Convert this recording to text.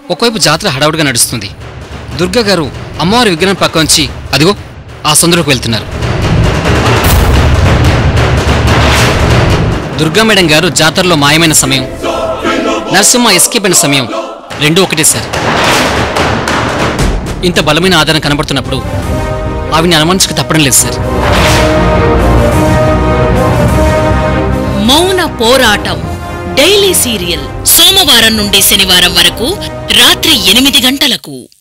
ఒకవైపు జాతర హడావుడిగా నడుస్తుంది దుర్గా గారు అమ్మవారి విగ్రహం పక్క నుంచి అదిగో ఆ సందులోకి వెళ్తున్నారు దుర్గా మేడం గారు జాతరలో మాయమైన సమయం నరసింహ ఎస్కేప్ అయిన సమయం రెండూ ఒకటే సార్ ఇంత బలమైన ఆధారం కనబడుతున్నప్పుడు ఆవిని అనుమానించక తప్పడం లేదు సార్ మౌన పోరాటం డైలీ సీరియల్ సోమవారం నుండి శనివారం వరకు రాత్రి ఎనిమిది గంటలకు